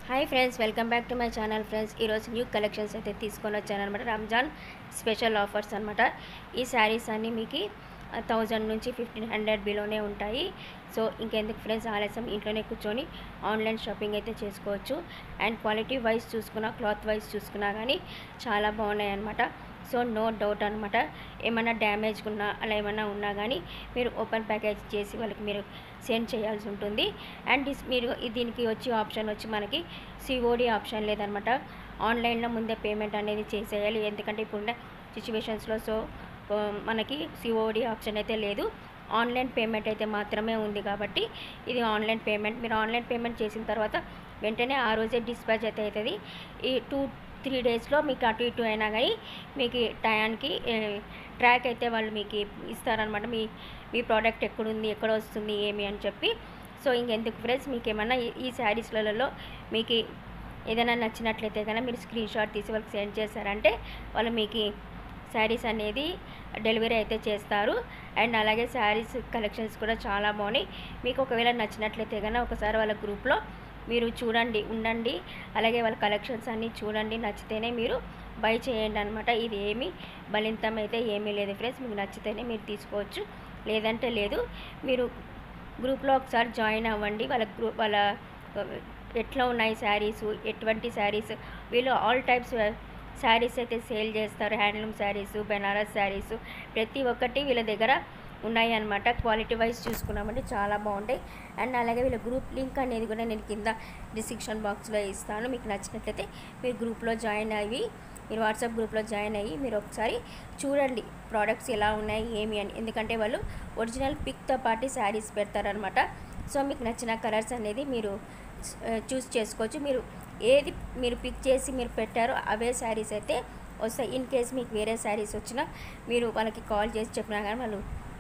hi friends welcome back to my channel friends ఈరోజు new collections అయితే తీసుకొని వచ్చాను అనమాట రంజాన్ స్పెషల్ ఆఫర్స్ అనమాట ఈ శారీస్ అన్నీ మీకు థౌజండ్ నుంచి ఫిఫ్టీన్ హండ్రెడ్ బిలోనే ఉంటాయి సో ఇంకెందుకు ఫ్రెండ్స్ ఆలస్యం ఇంట్లోనే కూర్చొని ఆన్లైన్ షాపింగ్ అయితే చేసుకోవచ్చు అండ్ క్వాలిటీ వైజ్ చూసుకున్నా క్లాత్ వైజ్ చూసుకున్నా కానీ చాలా బాగున్నాయి అనమాట సో నో డౌట్ అనమాట ఏమైనా డ్యామేజ్ ఉన్నా అలా ఏమైనా ఉన్నా కానీ మీరు ఓపెన్ ప్యాకేజ్ చేసి వాళ్ళకి మీరు సెండ్ చేయాల్సి ఉంటుంది అండ్ దిస్ మీరు ఈ దీనికి వచ్చి ఆప్షన్ వచ్చి మనకి సిఓడి ఆప్షన్ లేదనమాట ఆన్లైన్లో ముందే పేమెంట్ అనేది చేసేయాలి ఎందుకంటే ఇప్పుడున్న సిచ్యువేషన్స్లో సో ఆ, మనకి సిఓడి ఆప్షన్ అయితే లేదు ఆన్లైన్ పేమెంట్ అయితే మాత్రమే ఉంది కాబట్టి ఇది ఆన్లైన్ పేమెంట్ మీరు ఆన్లైన్ పేమెంట్ చేసిన తర్వాత వెంటనే ఆ రోజే డిస్పాచ్ అయితే అవుతుంది ఈ టూ త్రీ డేస్లో మీకు అటు ఇటు అయినా కానీ మీకు టయానికి ట్రాక్ అయితే వాళ్ళు మీకు ఇస్తారనమాట మీ మీ ప్రోడక్ట్ ఎక్కడుంది ఎక్కడ వస్తుంది ఏమి అని చెప్పి సో ఇంకెందుకు ఫ్రెండ్స్ మీకు ఏమన్నా ఈ- ఈ శారీస్లలో మీకు ఏదైనా నచ్చినట్లయితే కనుక మీరు స్క్రీన్ షాట్ తీసి వాళ్ళకి సెండ్ చేశారంటే వాళ్ళు మీకు శారీస్ అనేది డెలివరీ అయితే చేస్తారు అండ్ అలాగే శారీస్ కలెక్షన్స్ కూడా చాలా బాగున్నాయి మీకు ఒకవేళ నచ్చినట్లయితే కనుక ఒకసారి వాళ్ళ గ్రూప్లో మీరు చూడండి ఉండండి అలాగే వాళ్ళ కలెక్షన్స్ అన్నీ చూడండి నచ్చితేనే మీరు బై చేయండి అనమాట ఇది ఏమి బలింతం అయితే ఏమీ లేదు ఫ్రెండ్స్ మీకు నచ్చితేనే మీరు తీసుకోవచ్చు లేదంటే లేదు మీరు గ్రూప్లో ఒకసారి జాయిన్ అవ్వండి వాళ్ళ గ్రూప్ వాళ్ళ ఎట్లా ఉన్నాయి శారీస్ ఎటువంటి శారీస్ వీళ్ళు ఆల్ టైప్స్ శారీస్ అయితే సేల్ చేస్తారు హ్యాండ్లూమ్ శారీస్ బెనారస్ శారీస్ ప్రతి ఒక్కటి వీళ్ళ దగ్గర ఉన్నాయి అనమాట క్వాలిటీ వైజ్ చూసుకున్నామంటే చాలా బాగుంటాయి అండ్ అలాగే వీళ్ళ గ్రూప్ లింక్ అనేది కూడా నేను కింద డిస్క్రిప్షన్ బాక్స్లో ఇస్తాను మీకు నచ్చినట్లయితే మీరు గ్రూప్లో జాయిన్ అయ్యి మీరు వాట్సాప్ గ్రూప్లో జాయిన్ అయ్యి మీరు ఒకసారి చూడండి ప్రోడక్ట్స్ ఎలా ఉన్నాయి ఏమి అని ఎందుకంటే వాళ్ళు ఒరిజినల్ పిక్తో పాటు శారీస్ పెడతారనమాట సో మీకు నచ్చిన కలర్స్ అనేది మీరు చూస్ చేసుకోవచ్చు మీరు ఏది మీరు పిక్ చేసి మీరు పెట్టారో అవే శారీస్ అయితే వస్తాయి ఇన్ కేస్ మీకు వేరే శారీస్ వచ్చినా మీరు వాళ్ళకి కాల్ చేసి చెప్పినా కానీ వాళ్ళు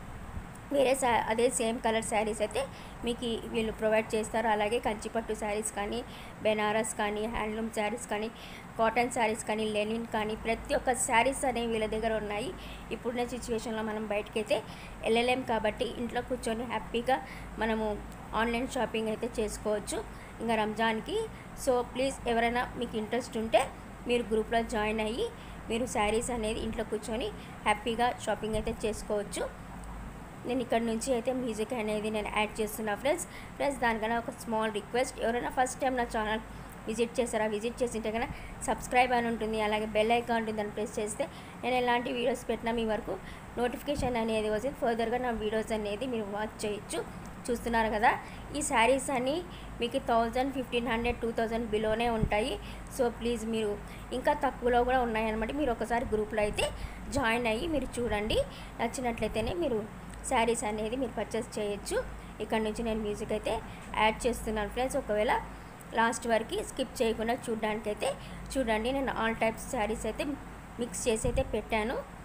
వేరే శా అదే సేమ్ కలర్ శారీస్ అయితే మీకు ఈ- వీళ్ళు ప్రొవైడ్ చేస్తారు అలాగే కంచిపట్టు శారీస్ కానీ బెనారస్ కానీ హ్యాండ్లూమ్ శారీస్ కానీ కాటన్ శారీస్ కానీ లెనిన్ కానీ ప్రతి ఒక్క శారీస్ అనేవి వీళ్ళ దగ్గర ఉన్నాయి ఇప్పుడున్న సిచ్యువేషన్లో మనం బయటకి అయితే వెళ్ళలేం కాబట్టి ఇంట్లో కూర్చొని హ్యాపీగా మనము ఆన్లైన్ షాపింగ్ అయితే చేసుకోవచ్చు ఇంకా రంజాన్కి సో ప్లీజ్ ఎవరైనా మీకు ఇంట్రెస్ట్ ఉంటే మీరు గ్రూప్లో జాయిన్ అయ్యి మీరు శారీస్ అనేది ఇంట్లో కూర్చొని హ్యాపీగా షాపింగ్ అయితే చేసుకోవచ్చు నేను ఇక్కడ నుంచి అయితే మ్యూజిక్ అనేది నేను యాడ్ చేస్తున్నా ఫ్రెండ్స్ ఫ్రెండ్స్ దానికన్నా ఒక స్మాల్ రిక్వెస్ట్ ఎవరైనా ఫస్ట్ టైం నా ఛానల్ విజిట్ చేస్తారా విజిట్ చేసింటే కన్నా సబ్స్క్రైబ్ అని ఉంటుంది అలాగే బెల్ ఐకాన్ ఉంటుంది దాన్ని ప్రెస్ చేస్తే నేను ఎలాంటి వీడియోస్ పెట్టినా మీ వరకు నోటిఫికేషన్ అనేది వచ్చి ఫర్దర్గా నా వీడియోస్ అనేది మీరు వాచ్ చేయొచ్చు చూస్తున్నారు కదా ఈ శారీస్ అన్నీ మీకు thousand fifteen hundred two thousand బిలోనే ఉంటాయి సో ప్లీజ్ మీరు ఇంకా తక్కువలో కూడా ఉన్నాయన్నమాట మీరు ఒకసారి గ్రూప్లో అయితే జాయిన్ అయ్యి మీరు చూడండి నచ్చినట్లయితేనే మీరు శారీస్ అనేది మీరు పర్చేస్ చేయొచ్చు ఇక్కడ నుంచి నేను మ్యూజిక్ అయితే యాడ్ చేస్తున్నాను ఫ్రెండ్స్ ఒకవేళ లాస్ట్ వరకు స్కిప్ చేయకుండా చూడడానికైతే చూడండి నేను ఆల్ టైప్స్ శారీస్ అయితే మిక్స్ చేసి అయితే పెట్టాను